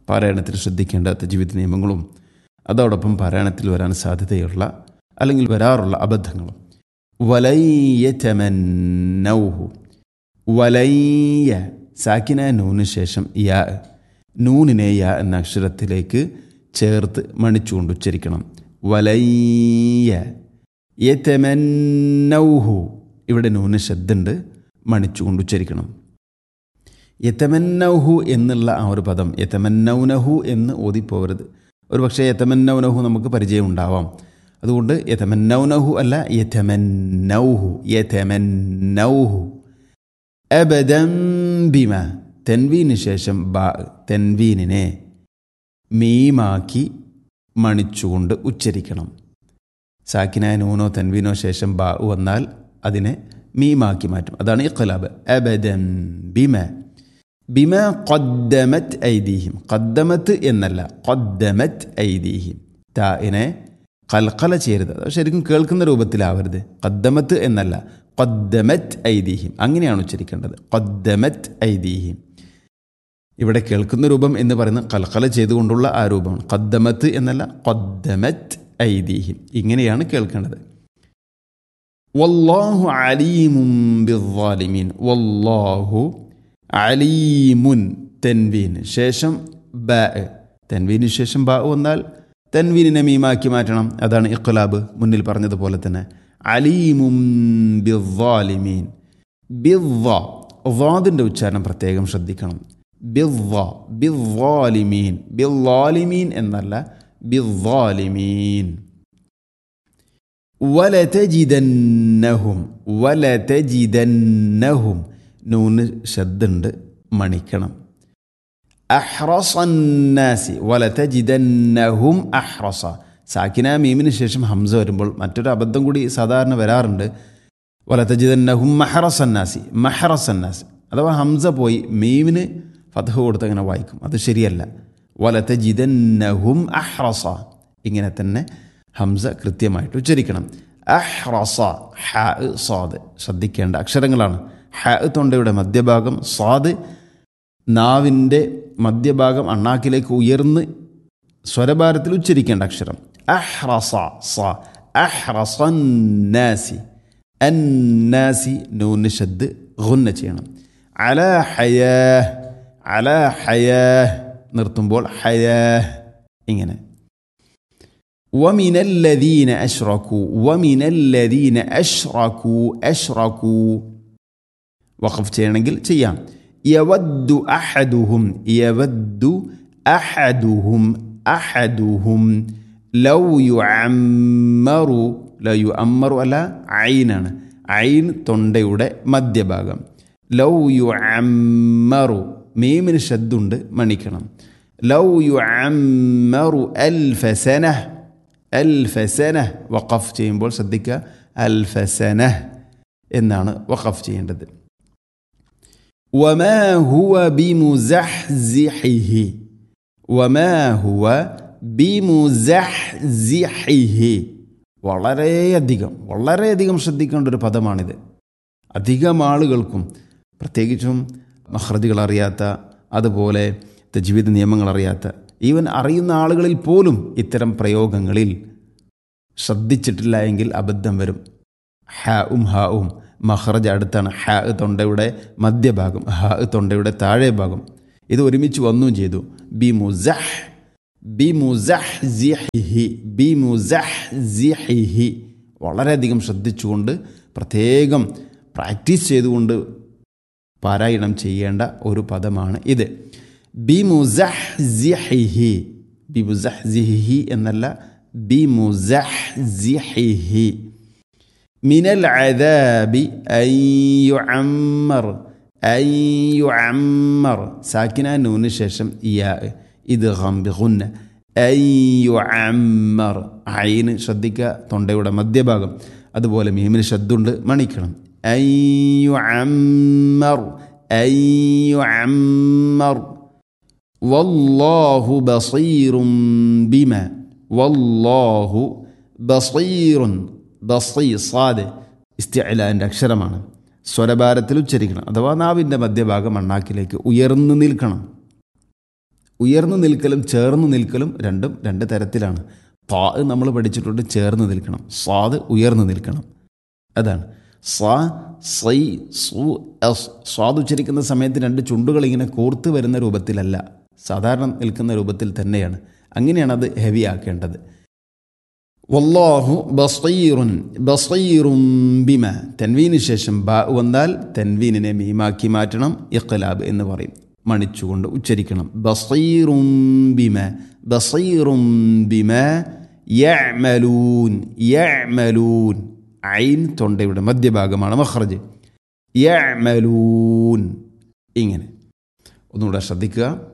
പാരായണത്തിൽ ശ്രദ്ധിക്കേണ്ട തജ്വീദ് നിയമങ്ങളും അതോടൊപ്പം പാരായണത്തിൽ വരാൻ സാധ്യതയുള്ള അല്ലെങ്കിൽ വരാറുള്ള അബദ്ധങ്ങളും വലയ്യറ്റമന്നൗഹു വലയ്യ സാക്കിന നൂന് ശേഷം യാ നൂനിനെ യാ എന്ന അക്ഷരത്തിലേക്ക് ചേർത്ത് മണിച്ചുകൊണ്ട് ഉച്ചരിക്കണം വലയ്യ യതമന്നൗഹു ഇവിടെ നൂന് ശബ്ദുണ്ട് മണിച്ചുകൊണ്ട് ഉച്ചരിക്കണം യതമന്നൗഹു എന്നുള്ള ആ ഒരു പദം യതമന്നൗനഹു എന്ന് ഓതിപ്പോവരുത് ഒരു പക്ഷേ യതമന്നൗനഹു നമുക്ക് പരിചയം ഉണ്ടാവാം അതുകൊണ്ട് യതമന്നൗനഹു അല്ല യതമന്നൗഹു യതമന്നൗഹു അബദം ബിമ തെൻവീന് ശേഷം ബ തെൻവീനിനെ മീമാക്കി മണിച്ചുകൊണ്ട് ഉച്ചരിക്കണം സാക്കിനായ നൂനോ തൻവീനോ ശേഷം ബാ വന്നാൽ അതിനെ മീമാക്കി മാറ്റും അതാണ് ഇഖ്ലാബ് അബദം ബിമ ബിമ ഖദ്ദമത് ഐദീഹിം ഖദ്ദമത്ത് എന്നല്ല ഖദ്ദമത് ഐദീഹിം താഇനെ കൽക്കല ചെയ്യരുത് അത് ശരിക്കും കേൾക്കുന്ന രൂപത്തിലാവരുത് ഖദ്ദമത്ത് എന്നല്ല ഖദ്ദമത് ഐദീഹിം അങ്ങനെയാണ് ഉച്ചരിക്കേണ്ടത് ഖദ്ദമത് ഐദീഹിം ഇവിടെ കേൾക്കുന്ന രൂപം എന്ന് പറയുന്നത് കൽക്കല ചെയ്തുകൊണ്ടുള്ള ആ രൂപമാണ് ഖദ്ദമത്ത് എന്നല്ല ഖദ്ദമത് ഐദീഹിം ഇങ്ങനെയാണ് കേൾക്കേണ്ടത് വല്ലാഹു അലീമും ബിദ്ദാലിമീൻ വല്ലാഹു അലീമുൻ തെൻവീൻ ശേഷം ബ തെൻവീന് ശേഷം ബ വന്നാൽ തെൻവീനിനെ മീമാക്കി മാറ്റണം അതാണ് ഇഖ്ലാബ് മുന്നിൽ പറഞ്ഞതുപോലെ തന്നെ അലീമും ബിദ്ദാലിമീൻ ബിദ്ദ വാദിൻ്റെ ഉച്ചാരണം പ്രത്യേകം ശ്രദ്ധിക്കണം ബിദ്ദ ബിദ്ദാലിമീൻ ബിദ്ദാലിമീൻ എന്നല്ല ബിദ്ദാലിമീൻ വലതജിതന്നഹും വലതജിതന്നഹും നൂന് ശബ്ദുണ്ട് മണിക്കണം അഹ്റസന്നാസി വലതജിതന്നഹും അഹ്റസ സാക്കിന മീമിന് ശേഷം ഹംസ വരുമ്പോൾ മറ്റൊരു അബദ്ധം കൂടി സാധാരണ വരാറുണ്ട് വലതജിതന്നഹും മഹറസന്നാസി മഹറസന്നാസി അഥവാ ഹംസ പോയി മീമിന് ഫതഹ് കൊടുത്ത് അങ്ങനെ വായിക്കും അത് ശരിയല്ല വലതജിതന്നഹും അഹ്റസ ഇങ്ങനെ തന്നെ ഹംസ കൃത്യമായിട്ട് ഉച്ചരിക്കണം അഹ്റസ ഹ സാദ് ശ്രദ്ധിക്കേണ്ട അക്ഷരങ്ങളാണ് ഹ തൊണ്ടയുടെ മധ്യഭാഗം സ്വാദ് നാവിൻ്റെ മധ്യഭാഗം അണ്ണാക്കിലേക്ക് ഉയർന്ന് സ്വരഭാരത്തിൽ ഉച്ചരിക്കേണ്ട അക്ഷരം അഹ്റസ സ അഹ്റസന്നാസി അന്നാസി നൂന് ഷദ് ഗുന്ന ചെയ്യണം അല ഹയാ അല ഹയാ നിർത്തുമ്പോൾ ഹയാ ഇങ്ങനെ ومن الذين أشركوا ومن الذين أشركوا أشركوا وقف ചെയ്യണമെങ്കിൽ ചെയ്യാം يود أحدهم يود أحدهم أحدهم لو يعمر لا يؤمر അല്ല ഐനാണ് ഐൻ തൊണ്ടയുടെ മധ്യഭാഗം ലൗ യു അമ്മറു മീമിന് ശബ്ദുണ്ട് മണിക്കണം ലൗ യു അമ്മറു അൽഫസന അൽഫസന വഖഫ് ചെയ്യുമ്പോൾ ശ്രദ്ധിക്കുക അൽഫസന എന്നാണ് വഖഫ് ചെയ്യേണ്ടത് وما هو بمزحزحه وما هو بمزحزحه വളരെയധികം വളരെയധികം ശ്രദ്ധിക്കേണ്ട ഒരു പദമാണിത് അധികം ആളുകൾക്കും പ്രത്യേകിച്ചും മഹ്റദികൾ അറിയാത്ത അതുപോലെ തജ്വീദ് നിയമങ്ങൾ അറിയാത്ത ഈവൻ അറിയുന്ന ആളുകളിൽ പോലും ഇത്തരം പ്രയോഗങ്ങളിൽ ശ്രദ്ധിച്ചിട്ടില്ല എങ്കിൽ അബദ്ധം വരും ഹ ഉം ഹ ഉം മഹ്റജ് അടുത്താണ് ഹ തൊണ്ടയുടെ മധ്യഭാഗം ഹ തൊണ്ടയുടെ താഴെ ഭാഗം ഇത് ഒരുമിച്ച് വന്നും ചെയ്തു ബി മുസഹ് ബി മുസഹ് ജിഹി ബി മുസഹ് ജിഹി വളരെയധികം ശ്രദ്ധിച്ചുകൊണ്ട് പ്രത്യേകം പ്രാക്ടീസ് ചെയ്തുകൊണ്ട് പാരായണം ചെയ്യേണ്ട ഒരു പദമാണ് ഇത് ബി മുസഹ് ജിഹി ബി മുസഹ് ജിഹി എന്നല്ല ബി മുസഹ് ജിഹി من العذاب أن يعمر أن يعمر ساكنة نون ششم ياء إدغام بغنة أن يعمر عين ശ്രദ്ധിക്ക തൊണ്ടയുടെ മധ്യഭാഗം അതുപോലെ മീമിന് ശബ്ദമുണ്ട് മണിക്കണം أن يعمر أن يعمر والله بصير بما والله بصير ബസി സാദ് ഇസ്തിഅലാൻ്റെ അക്ഷരമാണ് സ്വരഭാരത്തിൽ ഉച്ചരിക്കണം അഥവാ നാവിൻ്റെ മധ്യഭാഗം അണ്ണാക്കിലേക്ക് ഉയർന്നു നിൽക്കണം ഉയർന്നു നിൽക്കലും ചേർന്ന് നിൽക്കലും രണ്ടും രണ്ട് തരത്തിലാണ് പാ നമ്മൾ പഠിച്ചിട്ടുണ്ട് ചേർന്ന് നിൽക്കണം സ്വാദ് ഉയർന്നു നിൽക്കണം അതാണ് സ്വാ സൈ സു എസ് സ്വാദ് ഉച്ചരിക്കുന്ന സമയത്ത് രണ്ട് ചുണ്ടുകൾ ഇങ്ങനെ കോർത്ത് വരുന്ന രൂപത്തിലല്ല സാധാരണ നിൽക്കുന്ന രൂപത്തിൽ തന്നെയാണ് അങ്ങനെയാണ് അത് ഹെവി ആക്കേണ്ടത് വല്ലാഹു ബസീറുൻ ബസീറും ബിമ തെൻവീന് ശേഷം ബ വന്നാൽ തെൻവീനിനെ മീമാക്കി മാറ്റണം ഇഖ്ലാബ് എന്ന് പറയും മണിച്ചുകൊണ്ട് ഉച്ചരിക്കണം ബസീറും ബിമ ബസീറും ബിമ യഅമലൂൻ യഅമലൂൻ ഐൻ തൊണ്ടയുടെ മധ്യഭാഗമാണ് മഖ്റജ് യഅമലൂൻ ഇങ്ങനെ ഒന്നുകൂടെ ശ്രദ്ധിക്കുക